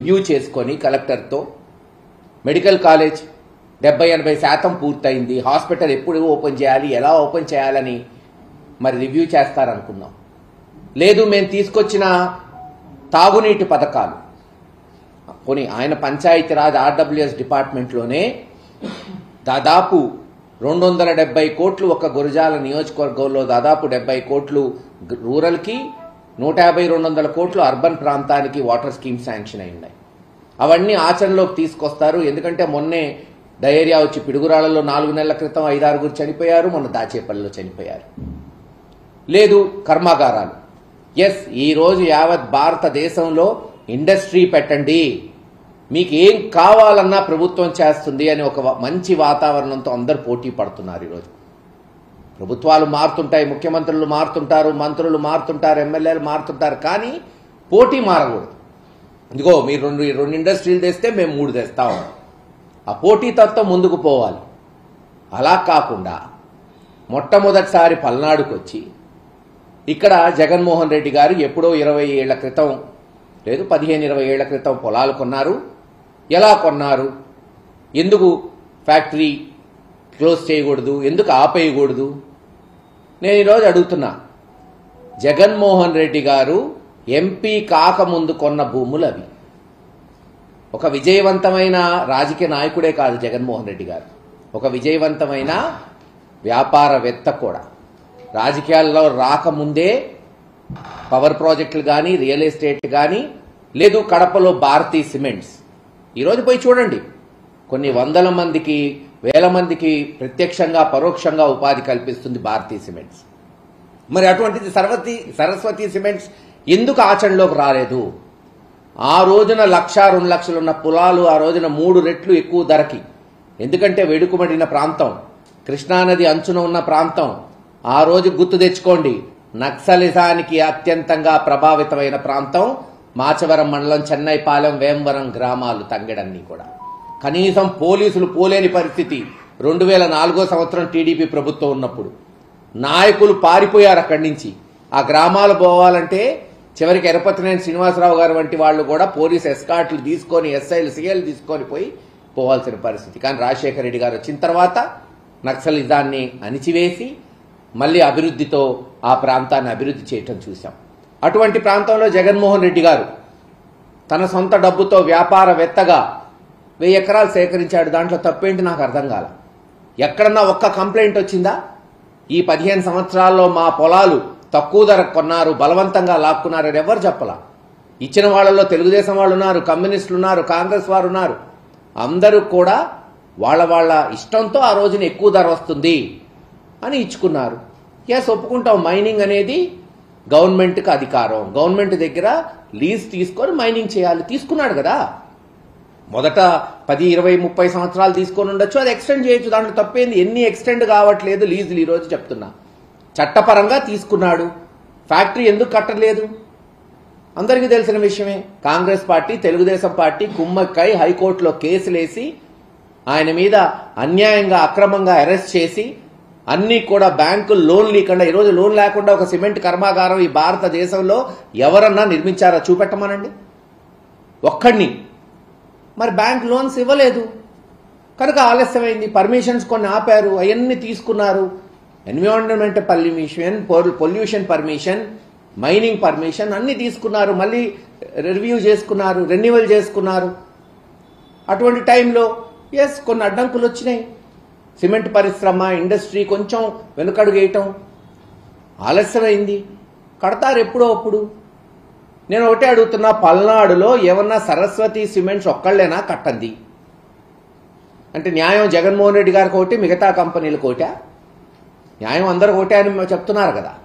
review చేసుకొని కలెక్టర్తో medical college డెబ్బై ఎనభై శాతం పూర్తయింది హాస్పిటల్ ఎప్పుడు ఓపెన్ చేయాలి ఎలా ఓపెన్ చేయాలని మరి రివ్యూ చేస్తారనుకున్నాం లేదు మేము తీసుకొచ్చిన తాగునీటి పథకాలు కొని ఆయన పంచాయతీరాజ్ ఆర్డబ్ల్యూఎస్ డిపార్ట్మెంట్లోనే దాదాపు రెండు వందల డెబ్బై కోట్లు ఒక గురజాల నియోజకవర్గంలో దాదాపు డెబ్బై కోట్లు గ- రూరల్కి నూట యాభై రెండు వందల కోట్లు అర్బన్ ప్రాంతానికి వాటర్ స్కీమ్ శాంక్షన్ అయి ఉన్నాయి అవన్నీ ఆచరణలోకి తీసుకొస్తారు ఎందుకంటే మొన్నే డయేరియా వచ్చి పిడుగురాళ్లలో నాలుగు నెలల క్రితం ఐదారుగురు చనిపోయారు మొన్న దాచేపల్లిలో చనిపోయారు లేదు కర్మాగారాలు ఎస్ ఈ రోజు యావత్ భారతదేశంలో ఇండస్ట్రీ పెట్టండి మీకు ఏం కావాలన్నా ప్రభుత్వం చేస్తుంది అని ఒక వ- మంచి వాతావరణంతో అందరు పోటీ పడుతున్నారు ఈరోజు ప్రభుత్వాలు మారుతుంటాయి ముఖ్యమంత్రులు మారుతుంటారు మంత్రులు మారుతుంటారు ఎమ్మెల్యేలు మారుతుంటారు కానీ పోటీ మారకూడదు ఇదిగో మీరు రెండు రెండు ఇండస్ట్రీలు తెస్తే మేము మూడు తెస్తాం ఆ పోటీ తత్వం ముందుకు పోవాలి అలా కాకుండా మొట్టమొదటిసారి పల్నాడుకు వచ్చి ఇక్కడ జగన్మోహన్ రెడ్డి గారు ఎప్పుడో ఇరవై ఏళ్ల క్రితం లేదు పదిహేను ఇరవై ఏళ్ల క్రితం పొలాలు కొన్నారు ఎలా కొన్నారు ఎందుకు ఫ్యాక్టరీ క్లోజ్ చేయకూడదు ఎందుకు ఆపేయకూడదు నేను ఈరోజు అడుగుతున్నా జగన్మోహన్ రెడ్డి గారు ఎంపీ కాకముందు కొన్న భూములు అవి ఒక విజయవంతమైన రాజకీయ నాయకుడే కాదు జగన్మోహన్ రెడ్డి గారు ఒక విజయవంతమైన వ్యాపారవేత్త కూడా రాజకీయాల్లో రాకముందే పవర్ ప్రాజెక్టులు కానీ రియల్ ఎస్టేట్ కానీ లేదు కడపలో భారతీ సిమెంట్స్ ఈరోజు పోయి చూడండి కొన్ని వందల మందికి వేల మందికి ప్రత్యక్షంగా పరోక్షంగా ఉపాధి కల్పిస్తుంది భారతీ సిమెంట్స్ మరి అటువంటిది సరస్వతి సరస్వతి సిమెంట్స్ ఎందుకు ఆచరణలోకి రాలేదు ఆ రోజున లక్ష రెండు లక్షలు ఉన్న పొలాలు ఆ రోజున మూడు రెట్లు ఎక్కువ ధరకి ఎందుకంటే వెడుకుమడిన ప్రాంతం కృష్ణానది అంచున ఉన్న ప్రాంతం ఆ రోజు గుర్తు తెచ్చుకోండి నక్సలిజానికి అత్యంతంగా ప్రభావితమైన ప్రాంతం మాచవరం మండలం చెన్నైపాలెం వేమవరం గ్రామాలు తంగెడన్నీ కూడా కనీసం పోలీసులు పోలేని పరిస్థితి రెండు వేల నాలుగో సంవత్సరం టీడీపీ ప్రభుత్వం ఉన్నప్పుడు నాయకులు పారిపోయారు అక్కడి నుంచి ఆ గ్రామాలు పోవాలంటే చివరికి ఎరపతినేని శ్రీనివాసరావు గారు వంటి వాళ్ళు కూడా పోలీస్ ఎస్కాట్లు తీసుకొని ఎస్ఐలు సీఎల్ తీసుకొని పోయి పోవాల్సిన పరిస్థితి కానీ రాజశేఖర రెడ్డి గారు వచ్చిన తర్వాత నక్సలిజాన్ని అణిచివేసి మళ్ళీ అభివృద్ధితో ఆ ప్రాంతాన్ని అభివృద్ధి చేయటం చూశాం అటువంటి ప్రాంతంలో జగన్మోహన్ రెడ్డి గారు తన సొంత డబ్బుతో వ్యాపారవేత్తగా వెయ్యి ఎకరాలు సేకరించాడు దాంట్లో తప్పేంటి నాకు అర్థం కాల ఎక్కడన్నా ఒక్క కంప్లైంట్ వచ్చిందా ఈ పదిహేను సంవత్సరాల్లో మా పొలాలు తక్కువ ధరకు కొన్నారు బలవంతంగా లాక్కున్నారని ఎవరు చెప్పలా ఇచ్చిన వాళ్ళలో తెలుగుదేశం వాళ్ళు ఉన్నారు కమ్యూనిస్టులు ఉన్నారు కాంగ్రెస్ వారు ఉన్నారు అందరూ కూడా వాళ్ళ వాళ్ళ ఇష్టంతో ఆ రోజున ఎక్కువ ధర వస్తుంది అని ఇచ్చుకున్నారు ఎస్ ఒప్పుకుంటాం మైనింగ్ అనేది గవర్నమెంట్కి అధికారం గవర్నమెంట్ దగ్గర లీజ్ తీసుకొని మైనింగ్ చేయాలి తీసుకున్నాడు కదా మొదట పది ఇరవై ముప్పై సంవత్సరాలు తీసుకొని ఉండొచ్చు అది ఎక్స్టెండ్ చేయొచ్చు దాంట్లో తప్పేంది ఎన్ని ఎక్స్టెండ్ కావట్లేదు లీజులు ఈ రోజు చెప్తున్నా చట్టపరంగా తీసుకున్నాడు ఫ్యాక్టరీ ఎందుకు కట్టలేదు అందరికీ తెలిసిన విషయమే కాంగ్రెస్ పార్టీ తెలుగుదేశం పార్టీ కుమ్మక్కై హైకోర్టులో కేసులేసి ఆయన మీద అన్యాయంగా అక్రమంగా అరెస్ట్ చేసి అన్ని కూడా బ్యాంకులు లోన్ లేకుండా ఈరోజు లోన్ లేకుండా ఒక సిమెంట్ కర్మాగారం ఈ భారతదేశంలో ఎవరన్నా నిర్మించారా చూపెట్టమనండి ఒక్కడిని మరి బ్యాంక్ లోన్స్ ఇవ్వలేదు కనుక ఆలస్యమైంది పర్మిషన్స్ కొన్ని ఆపారు అవన్నీ తీసుకున్నారు environment permission pollution permission mining permission అన్ని తీసుకున్నారు మళ్ళీ రివ్యూ చేసుకున్నారు రెన్యువల్ చేసుకున్నారు అటువంటి టైంలో ఎస్ కొన్ని అడ్డంకులు వచ్చినాయి సిమెంట్ పరిశ్రమ ఇండస్ట్రీ కొంచెం వెనుకడుగు వేయటం ఆలస్యమైంది కడతారు ఎప్పుడో అప్పుడు నేను ఒకటే అడుగుతున్నా పల్నాడులో ఏమన్నా సరస్వతి సిమెంట్స్ ఒక్కళ్ళేనా కట్టంది అంటే న్యాయం జగన్మోహన్ రెడ్డి గారికి ఒకటి మిగతా కంపెనీలకు ఒకటా న్యాయం అందరూ ఒకటే అని చెప్తున్నారు కదా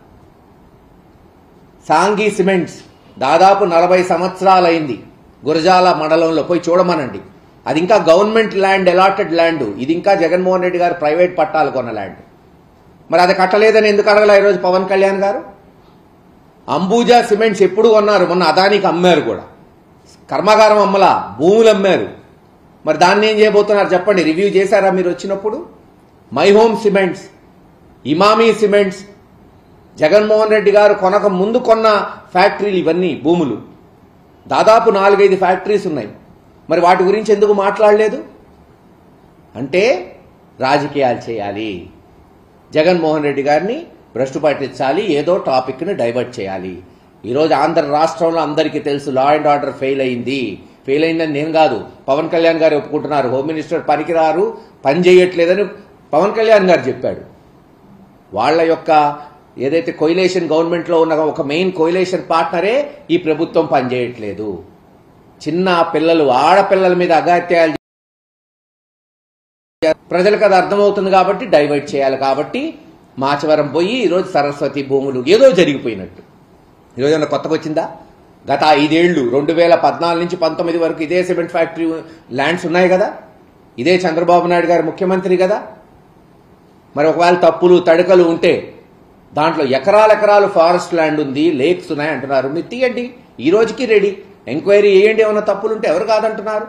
సాంఘీ సిమెంట్స్ దాదాపు నలభై సంవత్సరాలైంది గురజాల మండలంలో పోయి చూడమనండి అది ఇంకా గవర్నమెంట్ ల్యాండ్ అలాటెడ్ ల్యాండ్ ఇది ఇంకా జగన్మోహన్ రెడ్డి గారు ప్రైవేట్ పట్టాలు కొన్న ల్యాండ్ మరి అది కట్టలేదని ఎందుకు అడగల ఈరోజు పవన్ కళ్యాణ్ గారు అంబూజా సిమెంట్స్ ఎప్పుడు కొన్నారు మొన్న అదానికి అమ్మారు కూడా కర్మాగారం అమ్మలా భూములు అమ్మారు మరి దాన్ని ఏం చేయబోతున్నారు చెప్పండి రివ్యూ చేశారా మీరు వచ్చినప్పుడు my home cements Emami cements Jaganmohan Reddy గారు కొనక ముందు కొన్న ఫ్యాక్టరీలు ఇవన్నీ భూములు దాదాపు నాలుగైదు ఫ్యాక్టరీస్ ఉన్నాయి మరి వాటి గురించి ఎందుకు మాట్లాడలేదు అంటే రాజకీయాలు చేయాలి జగన్మోహన్ రెడ్డి గారిని భ్రష్టు పట్టించాలి ఏదో టాపిక్ని డైవర్ట్ చేయాలి ఈరోజు ఆంధ్ర రాష్ట్రంలో అందరికీ తెలుసు లా అండ్ ఆర్డర్ ఫెయిల్ అయింది ఫెయిల్ అయిందని నేను కాదు పవన్ కళ్యాణ్ గారు ఒప్పుకుంటున్నారు హోమ్ మినిస్టర్ పనికిరారు పని చేయట్లేదని పవన్ కళ్యాణ్ గారు చెప్పాడు వాళ్ళ యొక్క ఏదైతే కొయిలేషన్ గవర్నమెంట్లో ఉన్న ఒక మెయిన్ కొయిలేషన్ పార్ట్నరే ఈ ప్రభుత్వం పనిచేయట్లేదు చిన్న పిల్లలు ఆడపిల్లల మీద అగాత్యాలు ప్రజలకు అది అర్థమవుతుంది కాబట్టి డైవర్ట్ చేయాలి కాబట్టి మాచవరం పోయి ఈరోజు సరస్వతి భూములు ఏదో జరిగిపోయినట్టు ఈరోజు ఏమన్నా కొత్తగా వచ్చిందా గత ఐదేళ్లు రెండు వేల పద్నాలుగు నుంచి పంతొమ్మిది వరకు ఇదే సిమెంట్ ఫ్యాక్టరీ ల్యాండ్స్ ఉన్నాయి కదా ఇదే చంద్రబాబు నాయుడు గారు ముఖ్యమంత్రి కదా మరి ఒకవేళ తప్పులు తడకలు ఉంటే దాంట్లో ఎకరాల ఎకరాలు ఫారెస్ట్ ల్యాండ్ ఉంది లేక్స్ ఉన్నాయి అంటున్నారు మీరు తీయండి ఈ రోజుకి రెడీ ఎంక్వైరీ చేయండి ఏమైనా తప్పులు ఉంటే ఎవరు కాదంటున్నారు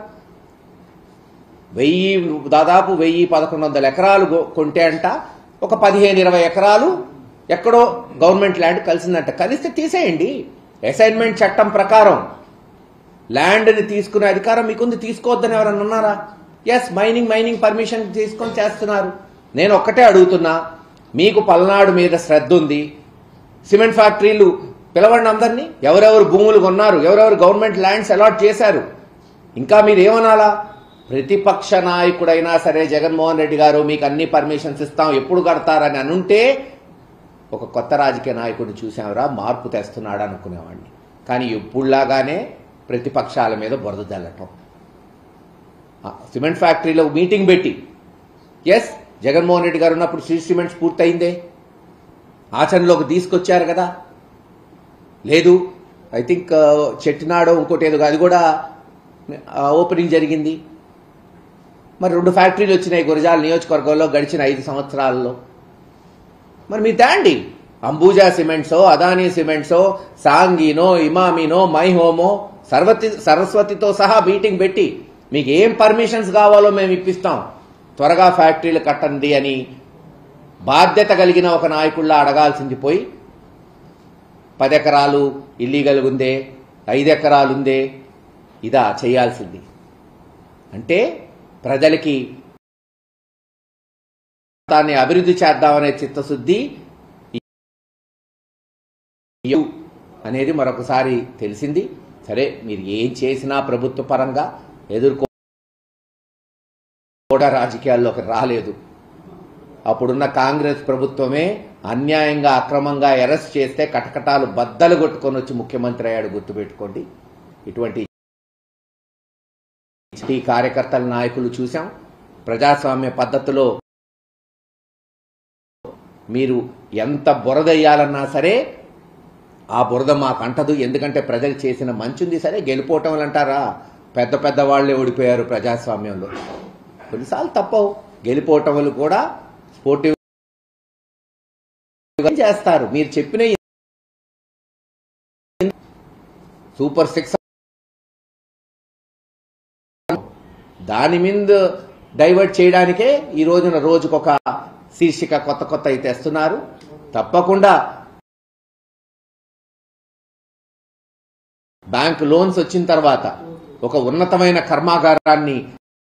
వెయ్యి దాదాపు వెయ్యి పదకొండు వందల ఎకరాలు గో- కొంటే అంట ఒక పదిహేను ఇరవై ఎకరాలు ఎక్కడో గవర్నమెంట్ ల్యాండ్ కలిసిందంట కలిస్తే తీసేయండి అసైన్మెంట్ చట్టం ప్రకారం ల్యాండ్ని తీసుకునే అధికారం మీకుంది తీసుకోవద్దని ఎవరన్నా ఉన్నారా ఎస్ మైనింగ్ మైనింగ్ పర్మిషన్ తీసుకొని చేస్తున్నారు నేను ఒక్కటే అడుగుతున్నా మీకు పల్నాడు మీద శ్రద్ధ ఉంది సిమెంట్ ఫ్యాక్టరీలు పిలవండి అందరినీ ఎవరెవరు భూములు కొన్నారు ఎవరెవరు గవర్నమెంట్ ల్యాండ్స్ అలాట్ చేశారు ఇంకా మీరు ఏమనాలా ప్రతిపక్ష నాయకుడైనా సరే జగన్మోహన్ రెడ్డి గారు మీకు అన్ని పర్మిషన్స్ ఇస్తాం ఎప్పుడు కడతారని అనుంటే ఒక కొత్త రాజకీయ నాయకుడిని చూసాంరా మార్పు తెస్తున్నాడు అనుకునేవాడిని కానీ ఎప్పుడులాగానే ప్రతిపక్షాల మీద బురద జల్లటం ఆ, సిమెంట్ ఫ్యాక్టరీలో మీటింగ్ పెట్టి ఎస్ జగన్మోహన్ రెడ్డి గారు ఉన్నప్పుడు శ్రీ సిమెంట్స్ పూర్తయిందే ఆచరణలోకి తీసుకొచ్చారు కదా లేదు ఐ థింక్ చెట్టినాడో ఇంకోటి ఏదో అది కూడా ఆ, ఓపెనింగ్ జరిగింది మరి రెండు ఫ్యాక్టరీలు వచ్చినాయి గురజాల నియోజకవర్గంలో గడిచిన ఐదు సంవత్సరాల్లో మరి మీరు తేండి అంబూజా సిమెంట్సో అదానీ సిమెంట్సో సాంగీనో ఇమామీనో మైహోమో సర్వతి సరస్వతితో సహా మీటింగ్ పెట్టి మీకు ఏం పర్మిషన్స్ కావాలో మేము ఇప్పిస్తాం త్వరగా ఫ్యాక్టరీలు కట్టండి అని బాధ్యత కలిగిన ఒక నాయకుల్లా అడగాల్సింది పోయి పది ఎకరాలు ఇల్లీగల్ ఉందే ఐదు ఎకరాలు ఉందే ఇదా చేయాల్సింది అంటే ప్రజలకి దాన్ని అభివృద్ధి చేద్దామనే చిత్తశుద్ధి ఇయ్యవు అనేది మరొకసారి తెలిసింది సరే మీరు ఏం చేసినా ప్రభుత్వ పరంగా ఎదుర్కో కూడా రాజకీయాల్లోకి రాలేదు అప్పుడున్న కాంగ్రెస్ ప్రభుత్వమే అన్యాయంగా అక్రమంగా అరెస్ట్ చేస్తే కటకటాలు బద్దలు కొట్టుకొని వచ్చి ముఖ్యమంత్రి అయ్యాడు గుర్తుపెట్టుకోండి ఇటువంటి ఈ కార్యకర్తల నాయకులు చూశాం ప్రజాస్వామ్య పద్ధతిలో మీరు ఎంత బురదయ్యాలన్నా సరే ఆ బురద మాకు అంటదు ఎందుకంటే ప్రజలు చేసిన మంచుంది సరే గెలిపోవటం అంటారా పెద్ద పెద్ద వాళ్ళే ఓడిపోయారు ప్రజాస్వామ్యంలో కొన్నిసార్లు తప్పవు గెలిపోవటములు కూడా స్పోర్టివ్ చేస్తారు మీరు చెప్పిన ఈ సూపర్ సిక్స్ దాని మీద డైవర్ట్ చేయడానికే ఈ రోజున రోజుకొక శీర్షిక కొత్త కొత్త అయితే తెస్తున్నారు తప్పకుండా బ్యాంక్ లోన్స్ వచ్చిన తర్వాత ఒక ఉన్నతమైన కర్మాగారాన్ని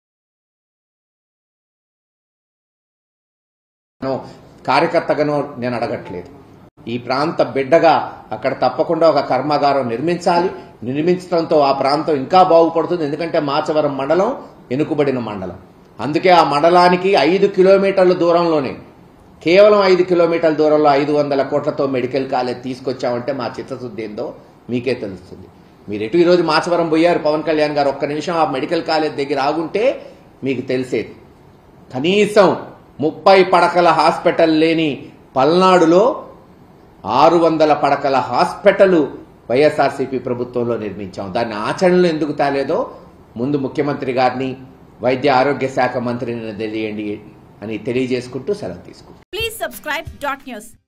కార్యకర్తగానో నేను అడగట్లేదు ఈ ప్రాంత బిడ్డగా అక్కడ తప్పకుండా ఒక కర్మాగారం నిర్మించాలి నిర్మించడంతో ఆ ప్రాంతం ఇంకా బాగుపడుతుంది ఎందుకంటే మాచవరం మండలం వెనుకబడిన మండలం అందుకే ఆ మండలానికి ఐదు కిలోమీటర్ల దూరంలోనే కేవలం ఐదు కిలోమీటర్ల దూరంలో ఐదు వందల కోట్లతో మెడికల్ కాలేజ్ తీసుకొచ్చామంటే మా చిత్తశుద్ధి ఏందో మీకే తెలుస్తుంది మీరు ఎటు ఈరోజు మాచవరం పోయారు పవన్ కళ్యాణ్ గారు ఒక్క నిమిషం ఆ మెడికల్ కాలేజ్ దగ్గర ఆగుంటే మీకు తెలిసేది కనీసం ముప్పై పడకల హాస్పిటల్ లేని పల్నాడులో ఆరు వందల పడకల హాస్పిటల్ వైఎస్ఆర్సీపీ ప్రభుత్వంలో నిర్మించాం దాన్ని ఆచరణలో ఎందుకు తేలేదో ముందు ముఖ్యమంత్రి గారిని వైద్య ఆరోగ్య శాఖ మంత్రిని తెలియండి అని తెలియజేసుకుంటూ సెలవు తీసుకుంటాం Please subscribe dot news